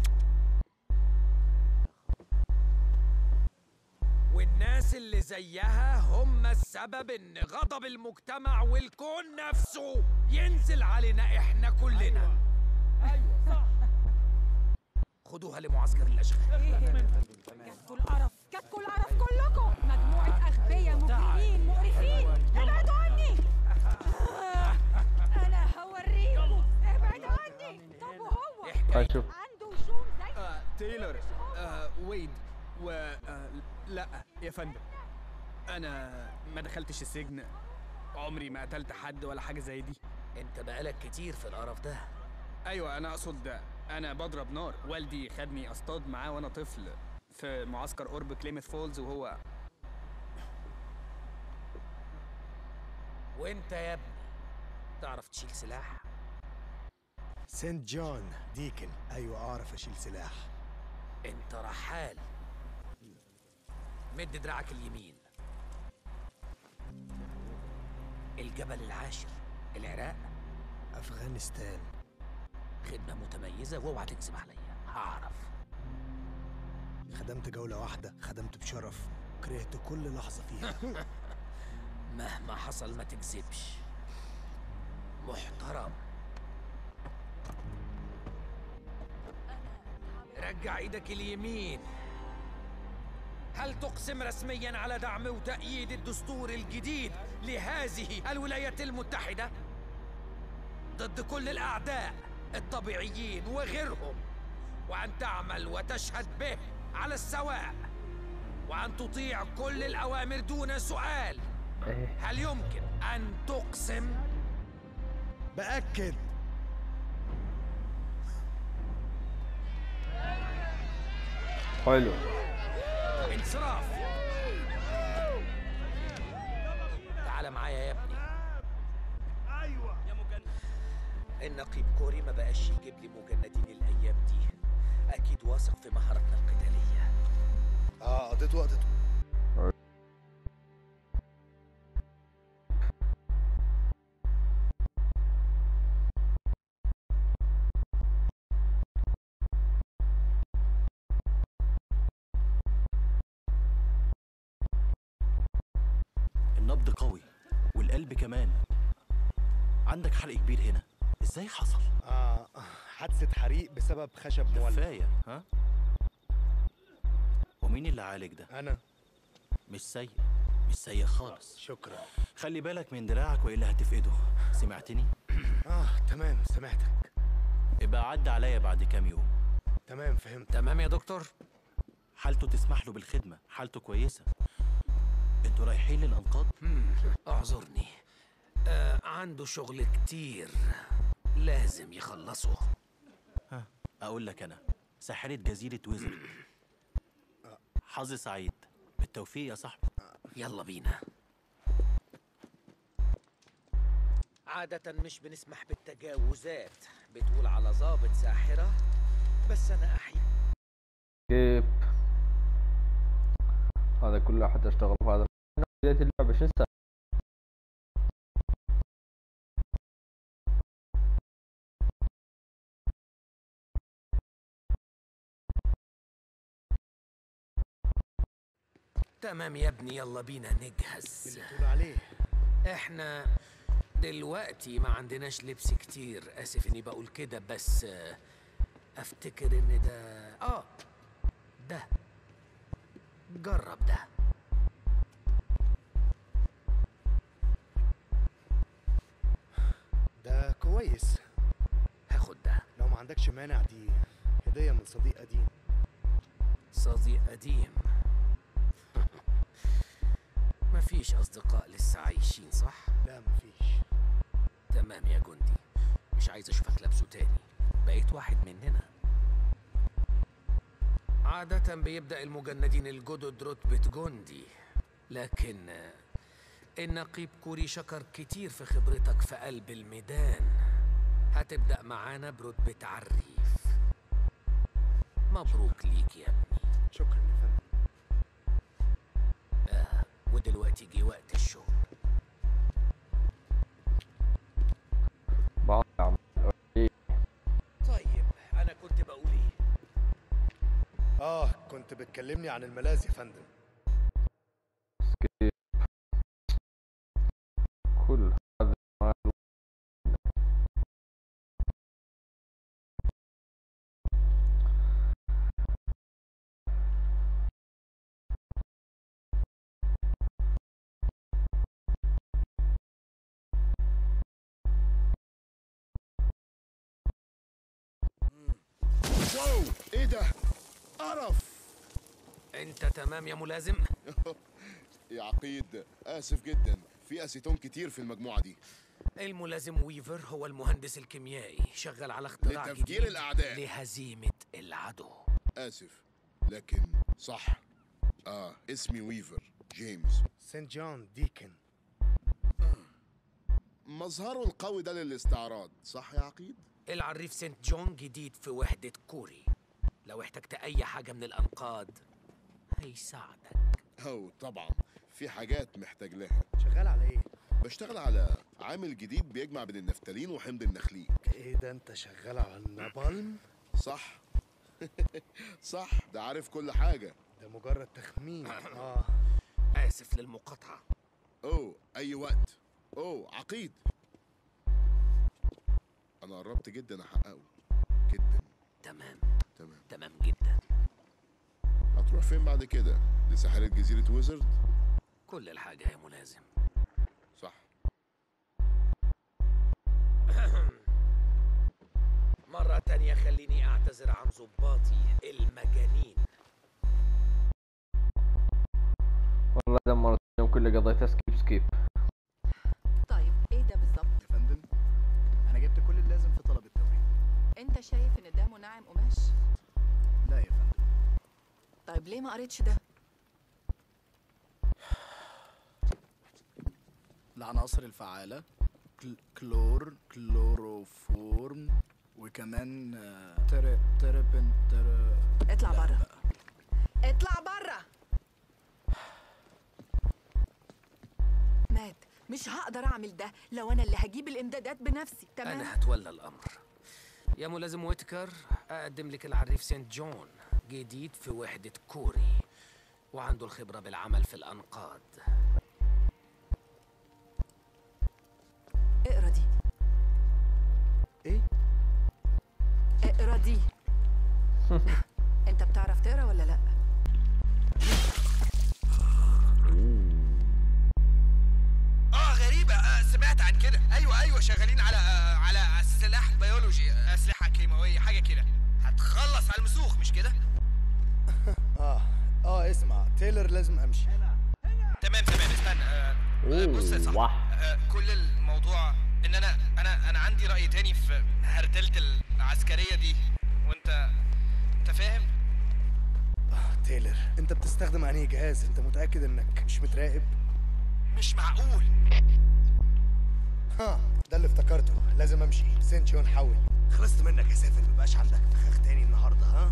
والناس اللي زيها هم السبب ان غضب المجتمع والكون نفسه ينزل علينا احنا كلنا ايوه صح خدوها لمعسكر الاشغال جاتكوا القرف جاتكوا القرف كلكم مجموعه اغبياء مجرمين مقرفين ابعدوا عني آه، انا هوريكم ابعدوا عني طب وهو اشوف عنده وشوم زي آه تايلر آه ويد و آه لا يا فندم انا ما دخلتش السجن عمري ما قتلت حد ولا حاجه زي دي انت بقالك كتير في القرف ده ايوه انا اقصد انا بضرب نار والدي خدني اصطاد معاه وانا طفل في معسكر قرب كليمث فولز وهو وانت يا ابني تعرف تشيل سلاح سنت جون ديكن ايوه اعرف اشيل سلاح انت رحال مد دراعك اليمين الجبل العاشر العراق افغانستان خدمة متميزة واوعى تكذب عليا هعرف خدمت جولة واحدة خدمت بشرف كرهت كل لحظة فيها مهما حصل ما تكذبش محترم رجع ايدك اليمين هل تقسم رسميا على دعم وتأييد الدستور الجديد لهذه الولايات المتحدة ضد كل الأعداء الطبيعيين وغيرهم وأن تعمل وتشهد به على السواء وأن تطيع كل الأوامر دون سؤال ايه هل يمكن أن تقسم بأكد حلو انصراف تعال معايا يا ابني ايوه يا مجند النقيب كوري ما بقاش يجيب لي مجندين الايام دي اكيد واثق في مهارتنا القتاليه اه قضيت وقت طويل. النبض قوي والقلب كمان عندك حرق كبير هنا ازاي حصل اه حادثة حريق بسبب خشب مولع كفايه ها ومين اللي عالج ده انا مش سيء مش سيء خالص شكرا خلي بالك من دراعك والا هتفقده سمعتني اه تمام سمعتك ابقى عدى عليا بعد كام يوم تمام فهمت تمام يا دكتور حالته تسمح له بالخدمه حالته كويسه انتوا رايحين للانقاض اعذرني آه عنده شغل كتير لازم يخلصه ها اقول لك انا ساحره جزيره ويزر حظ سعيد بالتوفيق يا صاحبي يلا بينا عادة مش بنسمح بالتجاوزات بتقول على ظابط ساحرة بس أنا أحيانا كيف هذا كله حتى اشتغل في هذا بداية اللعبة شو السالفة؟ تمام يا ابني يلا بينا نجهز اللي تقول عليه احنا دلوقتي ما عندناش لبس كتير اسف اني بقول كده بس آه، افتكر ان ده اه ده جرب ده ده كويس هاخد ده لو ما عندكش مانع دي هدية من صديق قديم صديق قديم مفيش اصدقاء لسه عايشين صح لا مفيش تمام يا جندي مش عايز اشوفك لابسه تاني بقيت واحد مننا عادة بيبدأ المجندين الجدد رتبة جندي لكن آه، النقيب كوري شكر كتير في خبرتك في قلب الميدان هتبدأ معانا برتبة عريف مبروك ليك يا ابني شكرا يا فندم آه ودلوقتي جه وقت الشغل بعض الأعمال إيه، طيب أنا كنت بقول إيه اه كنت بتكلمني عن الملاذ يا فندم كيف كل هذا المال واو ايه ده قرف أنت تمام يا ملازم يا عقيد اسف جدا في اسيتون كتير في المجموعه دي الملازم ويفر هو المهندس الكيميائي شغال على اختراع لتفجير جديد الأعداء. لهزيمة العدو آسف لكن صح آه اسمي ويفر جيمس سنت جون ديكن مظهره القوي ده للاستعراض صح يا عقيد؟ العريف سنت جون جديد في وحدة كوري لو احتجت أي حاجة من الأنقاض هيساعدك أو طبعا في حاجات محتاج لها شغال على ايه؟ بشتغل على عامل جديد بيجمع بين النفتالين وحمض النخليك ايه ده انت شغال على النابالم؟ صح صح ده عارف كل حاجة ده مجرد تخمين اه آسف للمقاطعة اوه اي وقت اوه عقيد انا قربت جدا احققه جدا تمام تمام تمام جدا هتروح فين بعد كده لساحرة جزيرة ويزرد كل الحاجة يا ملازم صح مرة تانية خليني أعتذر عن ضباطي المجانين والله دمرت اليوم كله قضيته سكيب سكيب طيب ايه ده بالظبط يا فندم انا جبت كل اللازم في طلب التوريد انت شايف ان ده منعم قماش لا يا فندم طيب ليه ما قريتش ده العناصر الفعالة كل- كلور كلوروفورم وكمان آه، تر تربن تر اطلع لا بره بقى. اطلع بره مات مش هقدر اعمل ده لو انا اللي هجيب الامدادات بنفسي تمام أنا هتولى الأمر يا ملازم ويتكر أقدم لك العريف سنت جون جديد في وحدة كوري وعنده الخبرة بالعمل في الأنقاض اقرا دي ايه؟ اقرا دي انت بتعرف تقرا ولا لا اه غريبة آه سمعت عن كده ايوه ايوه شغالين على آه على سلاح بيولوجي اسلحة كيماوية حاجة كده هتخلص على المسوخ مش كده؟ اه اه اسمع تايلر لازم امشي تمام تمام استنى آه آه، بص يا صاحبي واه. آه كل الموضوع ان انا انا انا عندي رأي تاني في هرتلة العسكرية دي وانت انت فاهم؟ آه تايلر انت بتستخدم انهي جهاز انت متاكد انك مش متراقب مش معقول ها ده اللي افتكرته لازم امشي سنت جون حول خلصت منك يا سافل مبقاش عندك فخاخ تاني النهارده ها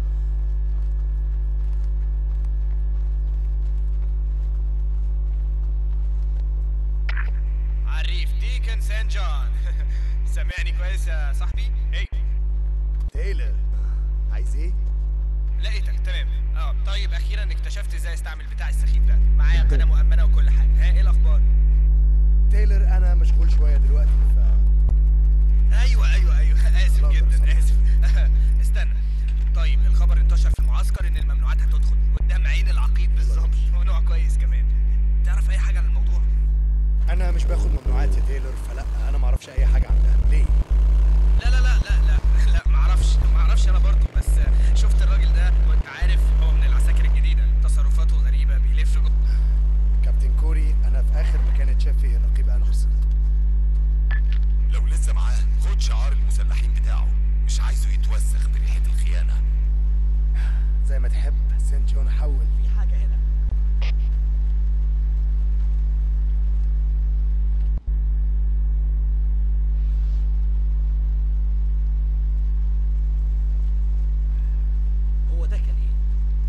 عريف ديكن سان جون سامعني كويس يا صاحبي؟ ايه تايلر عايز ايه لقيتك تمام اه طيب اخيرا اكتشفت ازاي استعمل بتاع السخيف ده معايا قناه مؤمنه وكل حاجه ها ايه الاخبار تايلر انا مشغول شويه دلوقتي ف ايوه ايوه ايوه اسف لا، جدا لا، اسف استنى طيب الخبر انتشر في المعسكر ان الممنوعات هتدخل قدام عين العقيد بالظبط ونوع كويس كمان تعرف اي حاجه عن الموضوع انا مش باخد ممنوعات يا تايلر فلا انا ما اعرفش اي حاجه عنها ليه لا لا لا لا لا لا ما اعرفش ما اعرفش انا برضو بس شفت الراجل ده وانت عارف هو من العساكر الجديده تصرفاته غريبه بيلف جو كابتن كوري انا في اخر مكان اتشاف فيه الرقيب اندرسون لو لسه معاه خد شعار المسلحين بتاعه مش عايزه يتوسخ بريحة الخيانة زي ما تحب سنت جون حول في حاجه هنا هو ده كان ايه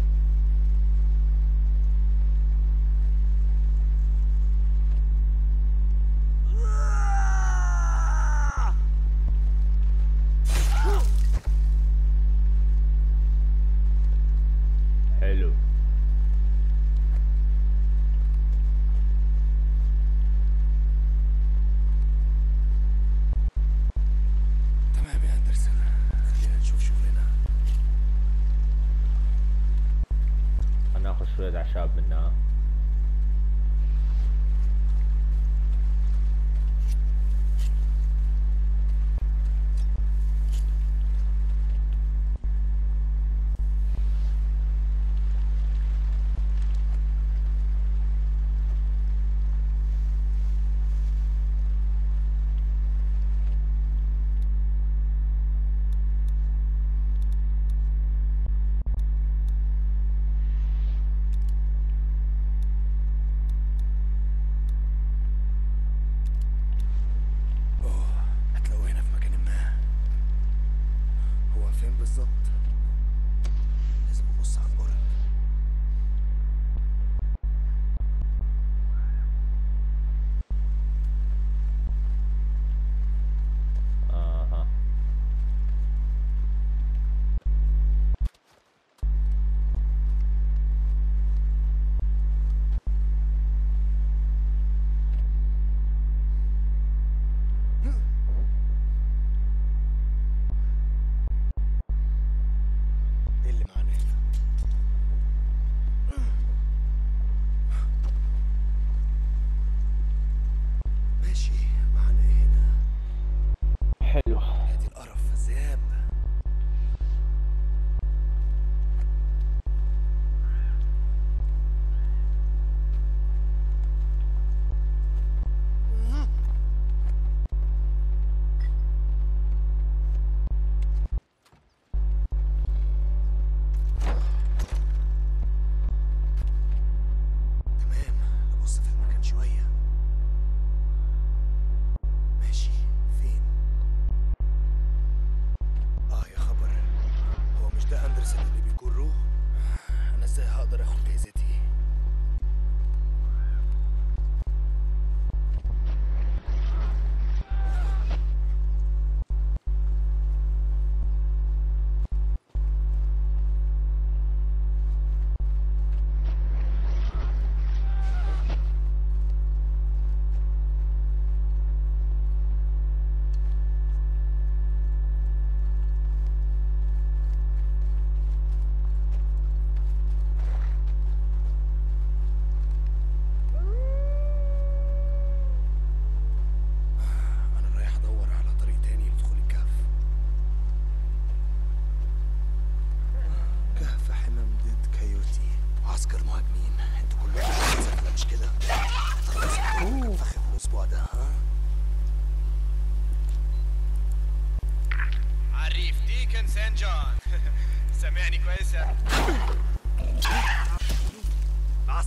حلو تمام يا اندرسون خلينا نشوف شغلنا هناخذ شوية أعشاب منها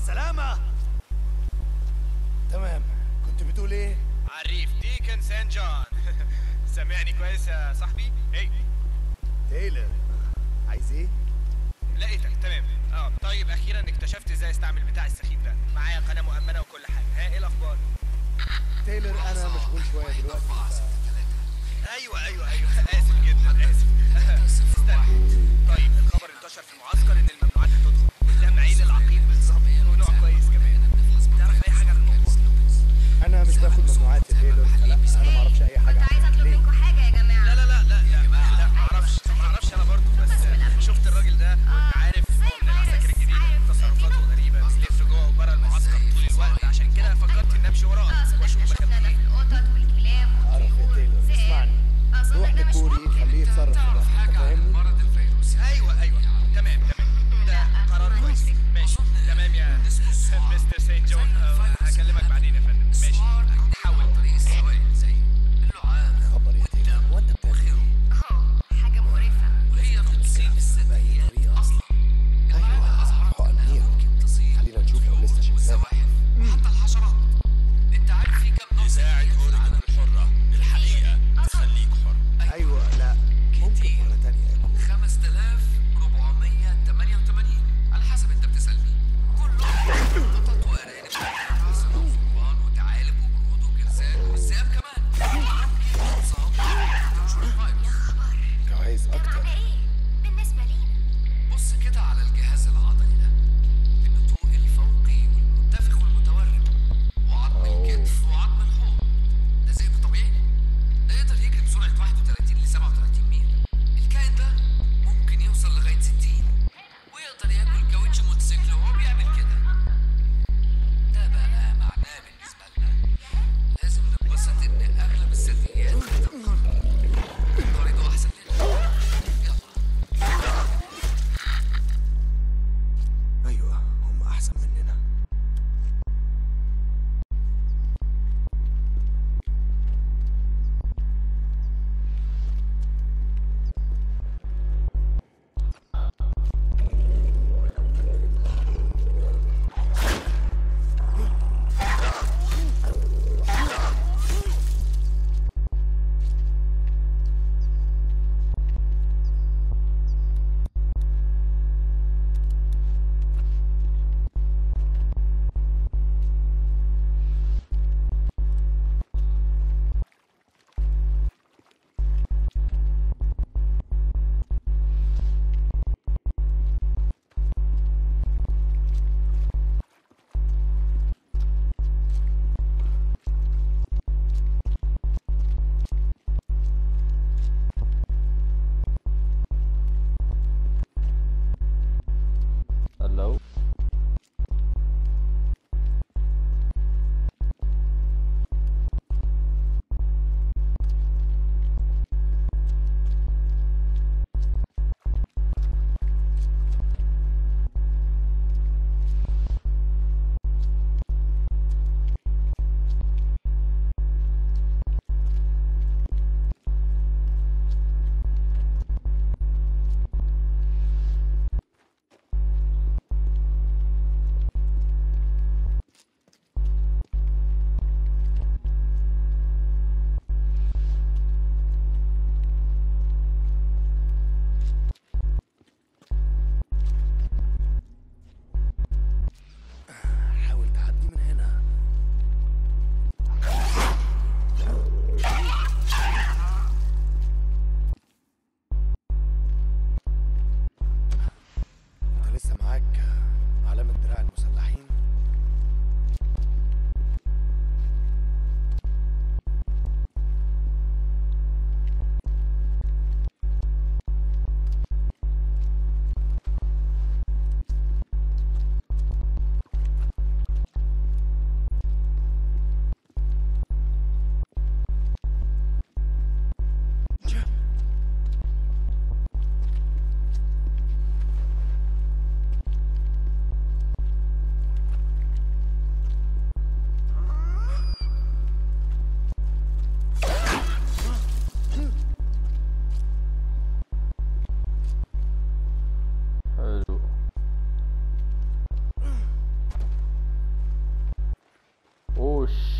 السلامة تمام كنت بتقول ايه؟ عريف ديكن سان جون سامعني كويس يا صاحبي؟ هي تايلر عايز ايه؟ لقيتك تمام اه طيب اخيرا اكتشفت ازاي استعمل بتاع السخيف ده معايا قناه مؤمنه وكل حاجه ها ايه الاخبار تايلر انا مشغول شويه دلوقتي ف- ايوه ايوه ايوه اسف جدا اسف استنى طيب الخبر انتشر في المعسكر ان الممنوعات هتدخل قدام عين العقيد بالظبط ونوع كويس كمان تعرف اي حاجه عن الموضوع انا مش باخد ممنوعات يا تايلر فلا انا ما اعرفش اي حاجه عايز اطلب منكم حاجه يا جماعه لا لا لا لا لا لا ما اعرفش ما اعرفش انا برضو بس شفت الراجل ده وانت عارف هو من العساكر الجديده تصرفاته غريبه بيلف جوه وبره المعسكر طول الوقت عشان كده فكرت اني امشي وراه واشوف مكانه ايه اعرف يا تايلر اسمعني روح لكوري خليه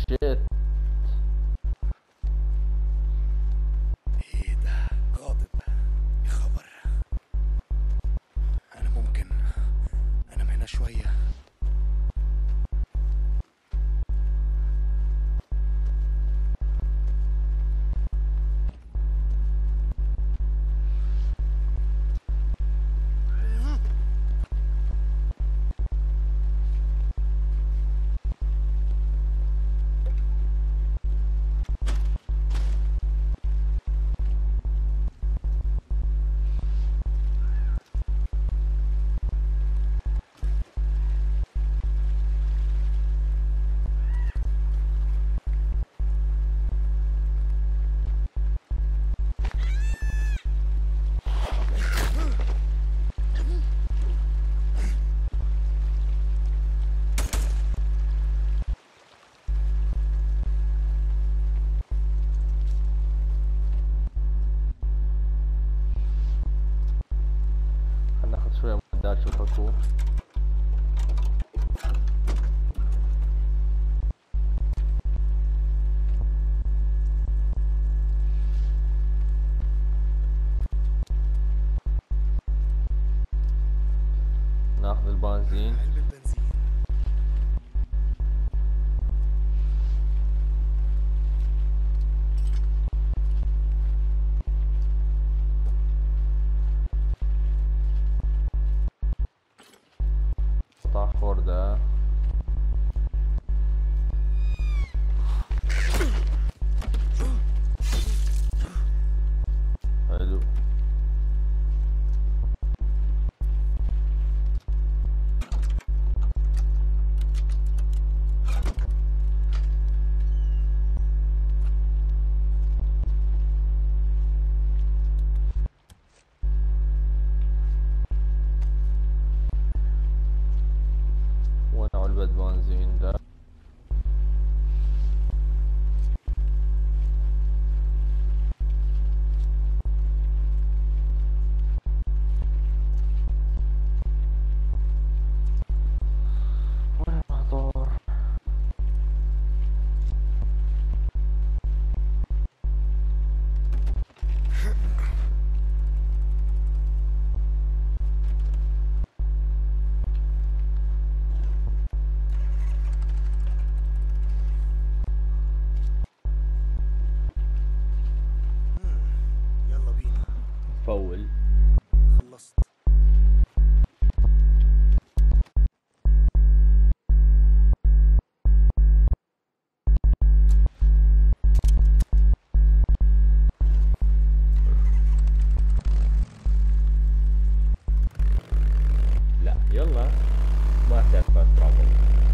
شيت ايه ده غاضب يا خبر انا ممكن انام هنا شويه هناخد شوية معدات شو الحكو ناخذ البنزين علبه بنزين قطع خردة حلو وين علبة بنزين ده وين الموتور يلا بينا فول خلصت لا يلا ما تعرف ترافل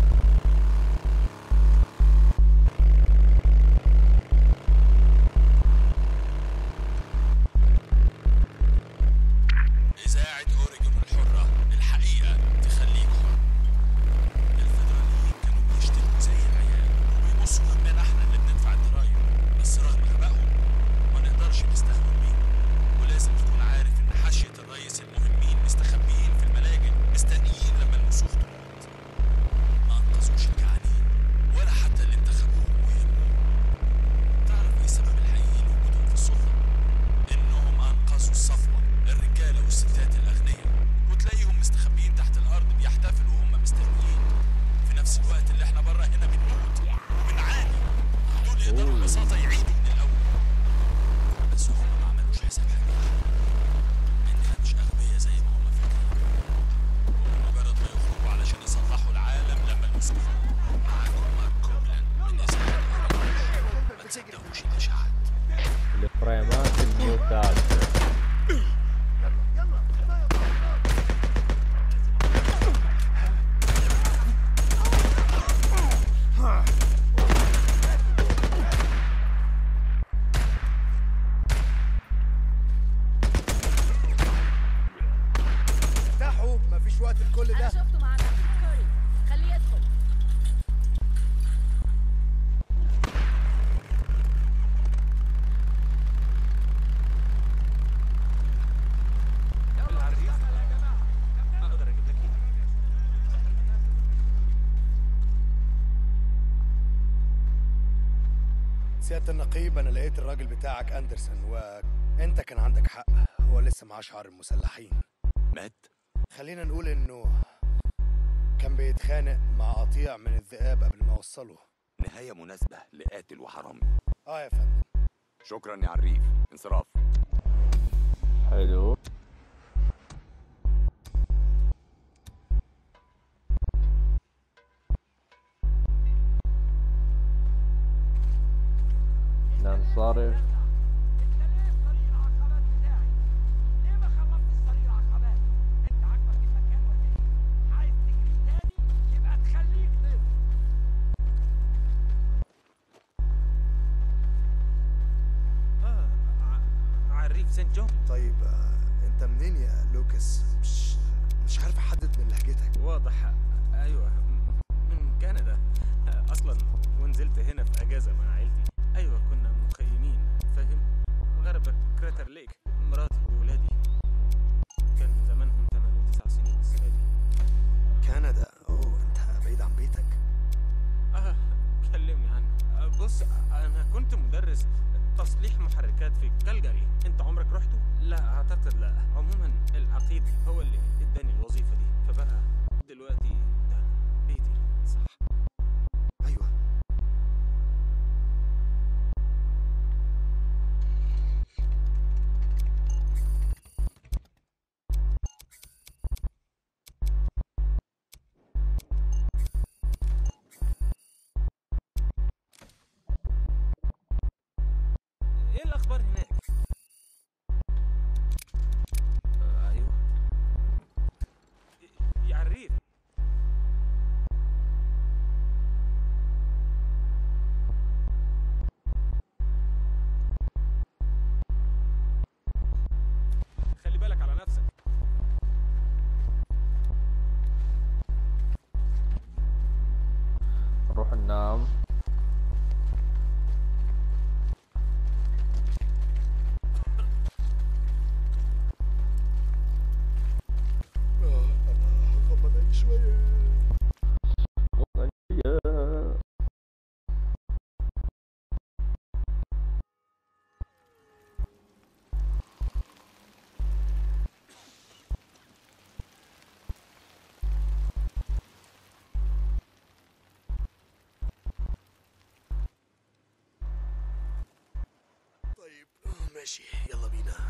إذاعة أوريجون الحرة الحقيقة تخليكم الفيدراليين كانوا بيشتموا زي العيال وبيبصوا همنا احنا اللي بندفع الضرايب بس رغم غبائهم ما نقدرش نستخدم بيهم ولازم تكون عارف إن حاشية الرئيس المهمين مستخبيين في الملاجئ مستنيين لما المسوخ تموت ما أنقذوش الجعانين ولا حتى اللي انتخبوهم ويهموهم تعرف إيه السبب الحقيقي لوجودهم في السلطة؟ إنهم أنقذوا الصفوة الرجالة والستات الأغنياء وتلاقيهم مستخبيين تحت الأرض بيحتفلوا وهم مستنيين في نفس الوقت اللي احنا بره هنا بنموت وبنعاني دول يقدروا ببساطة يعيدوا من الأول بس هم ما عملوش حساب حاجة إننا مش أغبياء زي ما هم فاكرين ومجرد ما يخرجوا علشان يصلحوا العالم لما المسؤول معاكم مارك كوبلاند من اسم ما تصدقوش الإشاعات الفريمات الميوتات افتحوا مفيش وقت لكل ده شفته مع كوري خليه يدخل سيادة النقيب أنا لقيت الراجل بتاعك أندرسون وأنت كان عندك حق هو لسه معاه شعار المسلحين مات خلينا نقول إنه كان بيتخانق مع قطيع من الذئاب قبل ما وصله نهاية مناسبة لقاتل وحرامي آه يا فندم شكرا يا عريف انصراف حلو ننصرف اه ع- عريف سنت جون طيب آه، أنت منين يا لوكاس؟ مش مش عارف أحدد من لهجتك واضح ايوه من كندا اصلا ونزلت هنا في اجازه مع عيلتي ايوه كنا مخيمين فاهم غرب كراتر ليك مراتي وولادي كان زمانهم 8 9 سنين السنه دي كندا أوه أنت بعيد عن بيتك اه كلمني عنه آه، بص انا كنت مدرس تصليح محركات في كالجاري انت عمرك رحته لا اعتقد لا عموما العقيد هو اللي اداني الوظيفه دي فبقى دلوقتي ده بيتي صح أيوه ايه الاخبار هناك آه، ايوه يا عريف خلي بالك على نفسك نروح ننام آه أنا هغمض عيني شوية طيب آه، ماشي يلا بينا